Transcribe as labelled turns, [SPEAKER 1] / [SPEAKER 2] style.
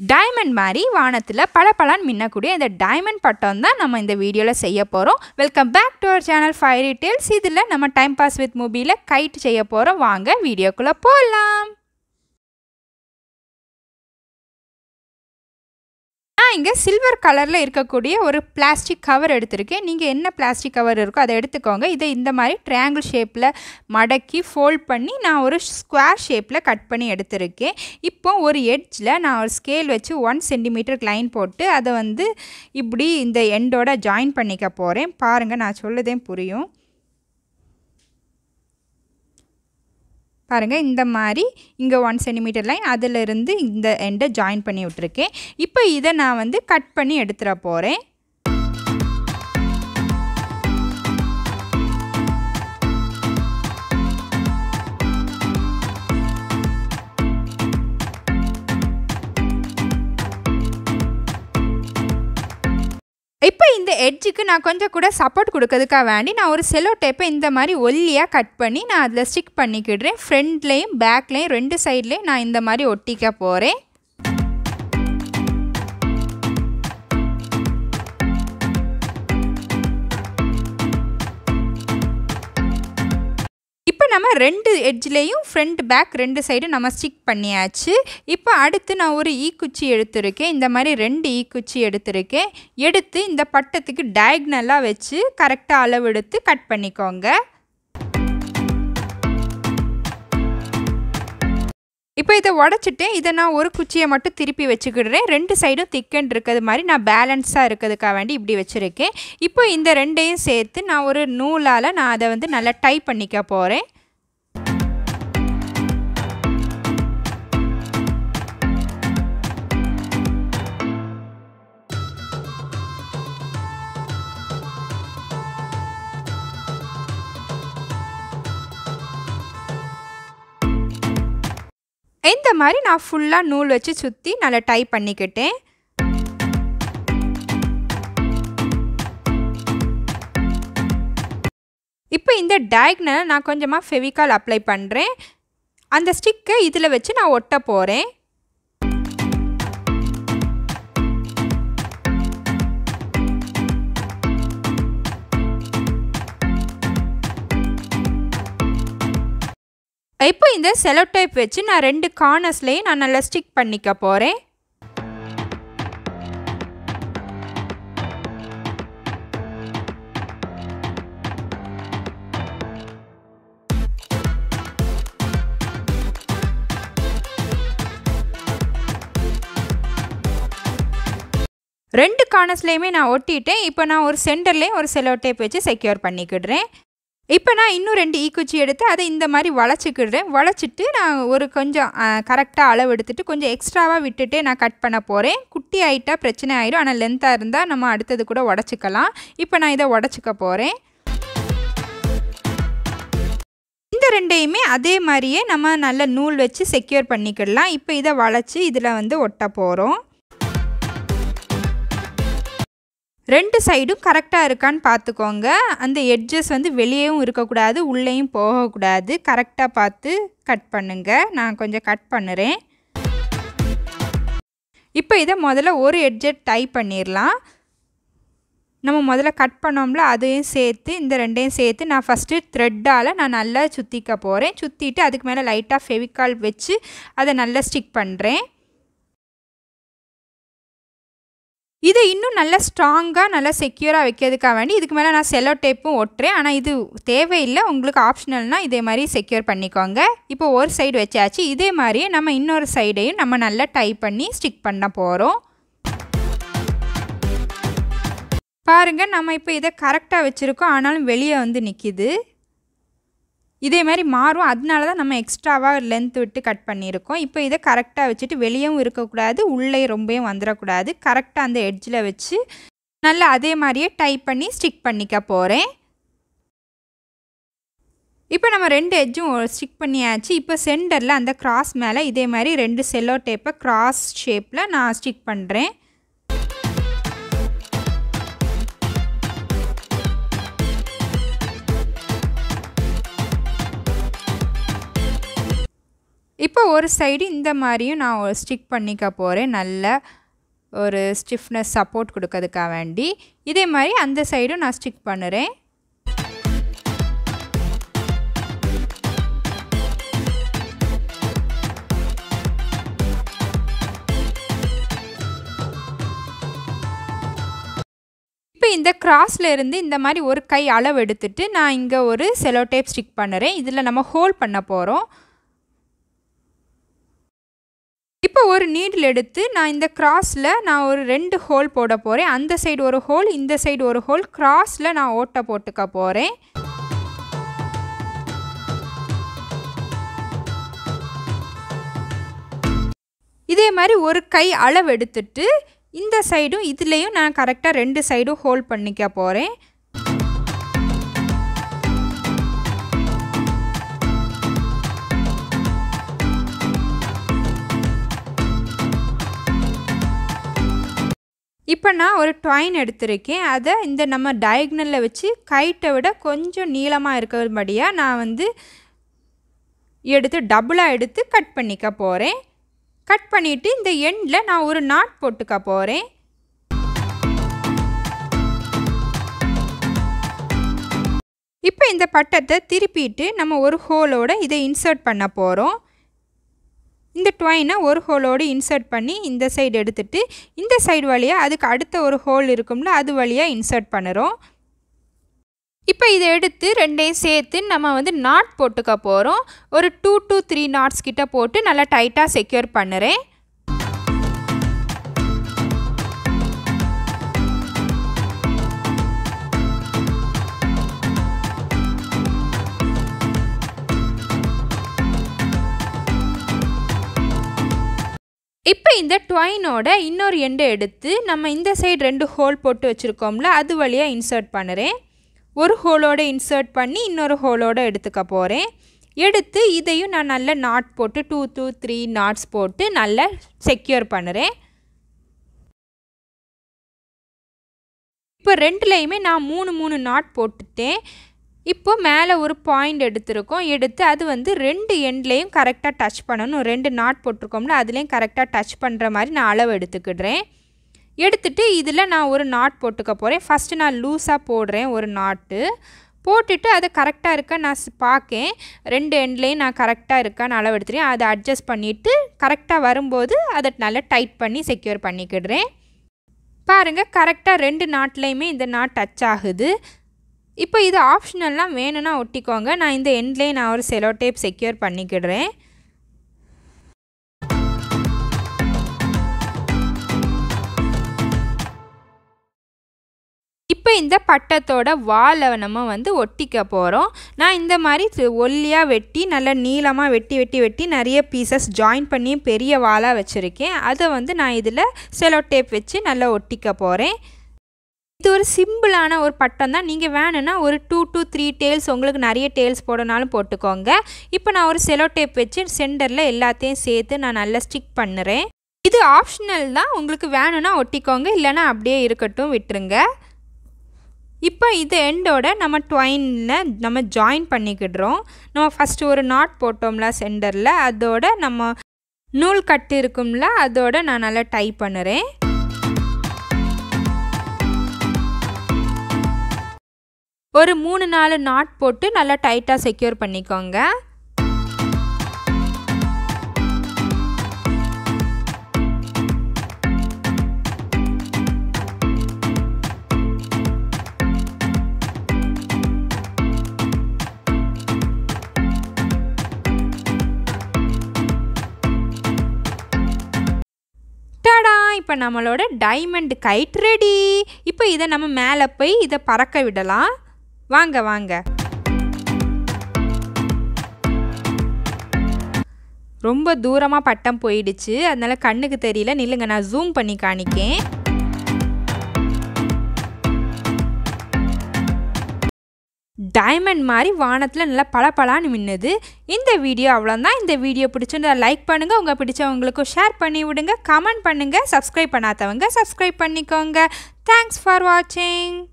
[SPEAKER 1] diamond மாதிரி வானத்தில் பல பலன் மின்னக்கூடிய இந்த டைமண்ட் பட்டம் தான் நம்ம இந்த வீடியோவில் செய்ய போகிறோம் welcome back to our channel five details இதில் நம்ம டைம் பாஸ் வித் மூவியில் கைட் செய்ய போகிறோம் வாங்க வீடியோக்குள்ளே போகலாம் நான் இங்கே சில்வர் கலரில் இருக்கக்கூடிய ஒரு பிளாஸ்டிக் கவர் எடுத்திருக்கேன் நீங்கள் என்ன பிளாஸ்டிக் கவர் இருக்கோ அதை எடுத்துக்கோங்க இதை இந்த மாதிரி ட்ரையாங்கிள் ஷேப்பில் மடக்கி ஃபோல்ட் பண்ணி நான் ஒரு ஸ்கொயர் ஷேப்பில் கட் பண்ணி எடுத்திருக்கேன் இப்போ ஒரு எட்ஜில் நான் ஒரு ஸ்கேல் வச்சு ஒன் சென்டிமீட்டர் லைன் போட்டு அதை வந்து இப்படி இந்த எண்டோட ஜாயின் பண்ணிக்க போகிறேன் பாருங்கள் நான் சொல்லுதே புரியும் பாருங்கள் இந்த மாதிரி இங்கே ஒன் சென்டிமீட்டர் லைன் அதிலிருந்து இந்த எண்டை ஜாயின் பண்ணி விட்டுருக்கேன் இப்போ இதை நான் வந்து கட் பண்ணி எடுத்துட போகிறேன் இப்போ இந்த எட்ஜுக்கு நான் கொஞ்சம் கூட சப்போர்ட் கொடுக்கறதுக்காக வேண்டி நான் ஒரு செலோ டேப்பை இந்த மாதிரி ஒல்லியாக கட் பண்ணி நான் அதில் ஸ்டிக் பண்ணிக்கிடுறேன் ஃப்ரண்ட்லேயும் பேக்லேயும் ரெண்டு சைட்லேயும் நான் இந்த மாதிரி ஒட்டிக்க போகிறேன் இப்போ நம்ம ரெண்டு எட்ஜ்லேயும் ஃப்ரண்ட் பேக் ரெண்டு சைடும் நம்ம ஸ்டிக் பண்ணியாச்சு இப்போ அடுத்து நான் ஒரு ஈக்குச்சி எடுத்திருக்கேன் இந்த மாதிரி ரெண்டு ஈக்குச்சி எடுத்திருக்கேன் எடுத்து இந்த பட்டத்துக்கு டயக்னலாக வச்சு கரெக்டாக அளவு எடுத்து கட் பண்ணிக்கோங்க இப்போ இதை உடச்சிட்டு இதை நான் ஒரு குச்சியை மட்டும் திருப்பி வச்சுக்கிடுறேன் ரெண்டு சைடும் திக்கன் இருக்கிறது மாதிரி நான் பேலன்ஸாக இருக்கிறதுக்காக வேண்டி இப்படி வச்சுருக்கேன் இப்போ இந்த ரெண்டையும் சேர்த்து நான் ஒரு நூலால் நான் அதை வந்து நல்லா டை பண்ணிக்க போகிறேன் இந்த மாதிரி நான் ஃபுல்லாக நூல் வச்சு சுற்றி நல்லா டை பண்ணிக்கிட்டேன் இப்போ இந்த டயக்னலை நான் கொஞ்சமாக ஃபெவிகால் அப்ளை பண்ணுறேன் அந்த ஸ்டிக்கை இதில் வச்சு நான் ஒட்ட போகிறேன் இப்போ இந்த செலோ டைப் வச்சு நான் ரெண்டு கார்னர்ஸ்லேயும் நான் நல்லா ஸ்டிக் பண்ணிக்க போகிறேன் ரெண்டு கார்னர்ஸ்லேயுமே நான் ஒட்டிட்டேன் இப்போ நான் ஒரு சென்டர்லேயும் ஒரு செலோ டேப் வச்சு செக்யூர் பண்ணிக்கிடுறேன் இப்போ நான் இன்னும் ரெண்டு ஈக்குச்சி எடுத்து அதை இந்த மாதிரி வளைச்சிக்கிடுறேன் வளைச்சிட்டு நான் ஒரு கொஞ்சம் கரெக்டாக அளவு எடுத்துகிட்டு கொஞ்சம் எக்ஸ்ட்ராவாக விட்டுட்டே நான் கட் பண்ண போகிறேன் குட்டி ஆகிட்டா பிரச்சனை ஆயிடும் ஆனால் லென்த்தாக இருந்தால் நம்ம அடுத்தது கூட உடச்சிக்கலாம் இப்போ நான் இதை உடச்சிக்க போகிறேன் இந்த ரெண்டையுமே அதே மாதிரியே நம்ம நல்ல நூல் வச்சு செக்யூர் பண்ணிக்கிடலாம் இப்போ இதை வளைச்சி இதில் வந்து ஒட்ட போகிறோம் ரெண்டு சைடும் கரெக்டாக இருக்கான்னு பார்த்துக்கோங்க அந்த எட்ஜஸ் வந்து வெளியேவும் இருக்கக்கூடாது உள்ளேயும் போகக்கூடாது கரெக்டாக பார்த்து கட் பண்ணுங்க நான் கொஞ்சம் கட் பண்ணுறேன் இப்போ இதை முதல்ல ஒரு எட்ஜை டை பண்ணிடலாம் நம்ம முதல்ல கட் பண்ணோம்ல அதையும் சேர்த்து இந்த ரெண்டையும் சேர்த்து நான் ஃபஸ்ட்டு த்ரெட்டால் நான் நல்லா சுற்றிக்க போகிறேன் சுற்றிட்டு அதுக்கு மேலே லைட்டாக ஃபெவிகால் வச்சு அதை நல்லா ஸ்டிக் பண்ணுறேன் இதை இன்னும் நல்லா ஸ்ட்ராங்காக நல்லா செக்யூராக வைக்கிறதுக்காக வேண்டி இதுக்கு மேலே நான் செலோ டேப்பும் ஒட்டுறேன் ஆனால் இது தேவையில்லை உங்களுக்கு ஆப்ஷனல்னால் இதே மாதிரி செக்யூர் பண்ணிக்கோங்க இப்போ ஒரு சைடு வச்சாச்சு இதே மாதிரியே நம்ம இன்னொரு சைடையும் நம்ம நல்லா டை பண்ணி ஸ்டிக் பண்ண போகிறோம் பாருங்கள் நம்ம இப்போ இதை கரெக்டாக வச்சுருக்கோம் ஆனாலும் வெளியே வந்து நிற்கிது இதே மாதிரி மாறும் அதனால தான் நம்ம எக்ஸ்ட்ராவாக லென்த் விட்டு கட் பண்ணியிருக்கோம் இப்போ இதை கரெக்டாக வச்சுட்டு வெளியவும் இருக்கக்கூடாது உள்ளே ரொம்பவும் வந்துடக்கூடாது கரெக்டாக அந்த எட்ஜில் வச்சு நல்லா அதே மாதிரியே டைப் பண்ணி ஸ்டிக் பண்ணிக்க போகிறேன் இப்போ நம்ம ரெண்டு எட்ஜும் ஸ்டிக் பண்ணியாச்சு இப்போ சென்டரில் அந்த கிராஸ் மேலே இதே மாதிரி ரெண்டு செல்லோ டேப்பை கிராஸ் ஷேப்பில் நான் ஸ்டிக் பண்ணுறேன் இப்போ ஒரு சைடு இந்த மாதிரியும் நான் ஸ்டிக் பண்ணிக்க போகிறேன் நல்ல ஒரு ஸ்டிஃப்னஸ் சப்போர்ட் கொடுக்கறதுக்காக வேண்டி இதே மாதிரி அந்த சைடும் நான் ஸ்டிக் பண்ணுறேன் இப்போ இந்த கிராஸில் இருந்து இந்த மாதிரி ஒரு கை அளவு எடுத்துட்டு நான் இங்கே ஒரு செலோ டேப் ஸ்டிக் பண்ணுறேன் இதில் நம்ம ஹோல் பண்ண போகிறோம் இப்போ ஒரு நீடில் எடுத்து நான் இந்த கிராஸில் நான் ஒரு ரெண்டு ஹோல் போட போகிறேன் அந்த சைடு ஒரு ஹோல் இந்த சைடு ஒரு ஹோல் கிராஸில் நான் ஓட்டை போட்டுக்க போகிறேன் இதே மாதிரி ஒரு கை அளவு எடுத்துட்டு இந்த சைடும் இதுலேயும் நான் கரெக்டாக ரெண்டு சைடும் ஹோல்ட் பண்ணிக்க போகிறேன் இப்போ நான் ஒரு ட்வைன் எடுத்திருக்கேன் அதை இந்த நம்ம டயக்னலில் வச்சு கைட்டை விட கொஞ்சம் நீளமாக இருக்கிறபடியாக நான் வந்து எடுத்து டபுளாக எடுத்து கட் பண்ணிக்க போகிறேன் கட் பண்ணிவிட்டு இந்த எண்டில் நான் ஒரு நாட் போட்டுக்க போகிறேன் இப்போ இந்த பட்டத்தை திருப்பிட்டு நம்ம ஒரு ஹோலோட இதை இன்சர்ட் பண்ண போகிறோம் இந்த ட்வைனை ஒரு ஹோலோடு இன்சர்ட் பண்ணி இந்த சைடு எடுத்துட்டு இந்த சைடு வழியாக அதுக்கு அடுத்த ஒரு ஹோல் இருக்கும்ல அது வழியாக இன்சர்ட் பண்ணுறோம் இப்போ இதை எடுத்து ரெண்டையும் சேர்த்து நம்ம வந்து நாட் போட்டுக்க போகிறோம் ஒரு டூ டு த்ரீ நாட்ஸ் கிட்ட போட்டு நல்லா டைட்டாக செக்யூர் பண்ணுறேன் இப்போ இந்த ட்வைனோட இன்னொரு எண்டை எடுத்து நம்ம இந்த சைடு ரெண்டு ஹோல் போட்டு வச்சுருக்கோம்ல அது வழியாக இன்சர்ட் பண்ணுறேன் ஒரு ஹோலோடு இன்சர்ட் பண்ணி இன்னொரு ஹோலோடு எடுத்துக்க போகிறேன் எடுத்து இதையும் நான் நல்ல நாட் போட்டு டூ டூ த்ரீ நாட்ஸ் போட்டு நல்லா செக்யூர் பண்ணுறேன் இப்போ ரெண்டுலேயுமே நான் மூணு மூணு நாட் போட்டுட்டேன் இப்போ மேலே ஒரு பாயிண்ட் எடுத்திருக்கோம் எடுத்து அது வந்து ரெண்டு எண்ட்லேயும் கரெக்டாக டச் பண்ணணும் ரெண்டு நாட் போட்டிருக்கோம்ல அதுலேயும் கரெக்டாக டச் பண்ணுற மாதிரி நான் அளவு எடுத்துக்கிடுறேன் எடுத்துட்டு இதில் நான் ஒரு நாட் போட்டுக்க போகிறேன் ஃபஸ்ட்டு நான் லூஸாக போடுறேன் ஒரு நாட்டு போட்டுட்டு அது கரெக்டாக இருக்கா நான் பார்க்கேன் ரெண்டு எண்ட்லேயும் நான் கரெக்டாக இருக்கான்னு அளவு எடுத்துகிறேன் அதை அட்ஜஸ்ட் பண்ணிவிட்டு கரெக்டாக வரும்போது அதை நல்லா டைட் பண்ணி செக்யூர் பண்ணிக்கிடுறேன் பாருங்கள் கரெக்டாக ரெண்டு நாட்லேயுமே இந்த நாட் டச் ஆகுது இப்போ இது ஆப்ஷனல்லாம் வேணும்னா ஒட்டிக்கோங்க நான் இந்த எண்ட்லேயே நான் ஒரு செலோ டேப் செக்யூர் பண்ணிக்கிடுறேன் இப்போ இந்த பட்டத்தோட வாலை நம்ம வந்து ஒட்டிக்க போகிறோம் நான் இந்த மாதிரி ஒல்லியாக வெட்டி நல்லா நீளமாக வெட்டி வெட்டி வெட்டி நிறைய பீசஸ் ஜாயின் பண்ணி பெரிய வாலாக வச்சுருக்கேன் அதை வந்து நான் இதில் செலோ டேப் வச்சு நல்லா ஒட்டிக்க போகிறேன் இது ஒரு சிம்பிளான ஒரு பட்டம் தான் நீங்கள் வேணும்னா ஒரு டூ டூ த்ரீ டேல்ஸ் உங்களுக்கு நிறைய டேல்ஸ் போடனாலும் போட்டுக்கோங்க இப்போ நான் ஒரு செலோ டேப் வச்சு சென்டரில் எல்லாத்தையும் சேர்த்து நான் நல்லா ஸ்டிக் பண்ணுறேன் இது ஆப்ஷனல் தான் உங்களுக்கு வேணும்னா ஒட்டிக்கோங்க இல்லைனா அப்படியே இருக்கட்டும் விட்டுருங்க இப்போ இது எண்டோட நம்ம ட்வைனில் நம்ம ஜாயின் பண்ணிக்கிடுறோம் நம்ம ஃபஸ்ட்டு ஒரு நாட் போட்டோம்ல சென்டரில் அதோட நம்ம நூல் கட்டு இருக்கும்ல அதோட நான் நல்லா டை பண்ணுறேன் ஒரு மூணு நாலு நாட் போட்டு நல்லா டைட்டாக செக்யூர் பண்ணிக்கோங்க டடா இப்போ நம்மளோட டைமண்ட் கைட் ரெடி இப்போ இதை நம்ம மேலே போய் இதை பறக்க விடலாம் வாங்க வாங்க ரொம்ப தூரமாக பட்டம் போயிடுச்சு அதனால கண்ணுக்கு தெரியல நில்லுங்க நான் ஜூம் பண்ணி காணிக்கேன் டைமண்ட் மாதிரி வானத்தில் நல்லா பளபளான்னு மின்னுது இந்த வீடியோ அவ்வளோதான் இந்த வீடியோ பிடிச்சிருந்தா லைக் பண்ணுங்கள் உங்கள் பிடிச்சவங்களுக்கும் ஷேர் பண்ணி விடுங்க கமெண்ட் பண்ணுங்கள் சப்ஸ்கிரைப் பண்ணாதவங்க சப்ஸ்கிரைப் பண்ணிக்கோங்க தேங்க்ஸ் ஃபார் வாட்சிங்